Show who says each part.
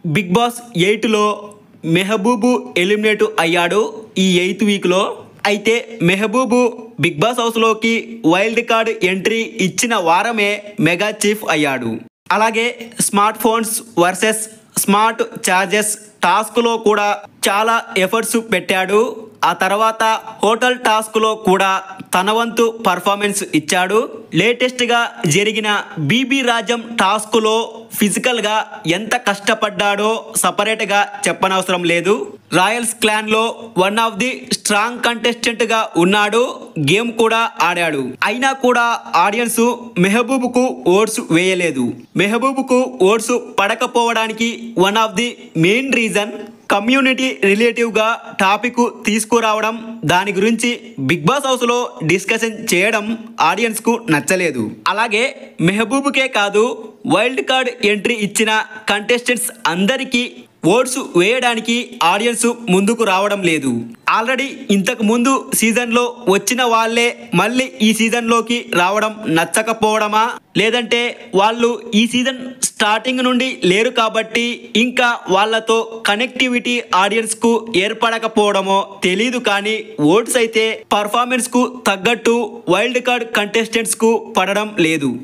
Speaker 1: big boss ఎయిట్లో Mehboob eliminate అయ్యాడు ఈ ఎయిత్ వీక్లో అయితే మెహబూబు బిగ్ బాస్ హౌస్లోకి వైల్డ్ కార్డ్ ఎంట్రీ ఇచ్చిన వారమే మెగా చీఫ్ అయ్యాడు అలాగే smart phones versus smart charges టాస్క్లో కూడా చాలా ఎఫర్ట్స్ పెట్టాడు ఆ తర్వాత హోటల్ టాస్క్లో కూడా తన వంతు పర్ఫార్మెన్స్ ఇచ్చాడు లేటెస్ట్గా జరిగిన బీబీ రాజ్యం టాస్క్లో ఫిజికల్గా ఎంత కష్టపడ్డాడో సపరేట్గా చెప్పనవసరం లేదు రాయల్స్ క్లాన్లో వన్ ఆఫ్ ది స్ట్రాంగ్ కంటెస్టెంట్గా ఉన్నాడు గేమ్ కూడా ఆడాడు అయినా కూడా ఆడియన్స్ మెహబూబ్కు ఓట్స్ వేయలేదు మెహబూబ్కు ఓట్స్ పడకపోవడానికి one of the main reason community రిలేటివ్గా టాపిక్ తీసుకురావడం దాని గురించి బిగ్ బాస్ హౌస్లో డిస్కషన్ చేయడం ఆడియన్స్కు నచ్చలేదు అలాగే మెహబూబ్కే కాదు వైల్డ్ కార్డ్ ఎంట్రీ ఇచ్చిన కంటెస్టెంట్స్ అందరికీ ఓట్స్ వేయడానికి ఆడియన్స్ ముందుకు రావడం లేదు ఆల్రెడీ ఇంతకు ముందు సీజన్లో వచ్చిన వాళ్ళే మళ్ళీ ఈ సీజన్లోకి రావడం నచ్చకపోవడమా లేదంటే వాళ్ళు ఈ సీజన్ స్టార్టింగ్ నుండి లేరు కాబట్టి ఇంకా వాళ్ళతో కనెక్టివిటీ ఆడియన్స్కు ఏర్పడకపోవడమో తెలీదు కానీ ఓట్స్ అయితే పర్ఫార్మెన్స్కు తగ్గట్టు వైల్డ్ కార్డ్ కంటెస్టెంట్స్కు పడడం లేదు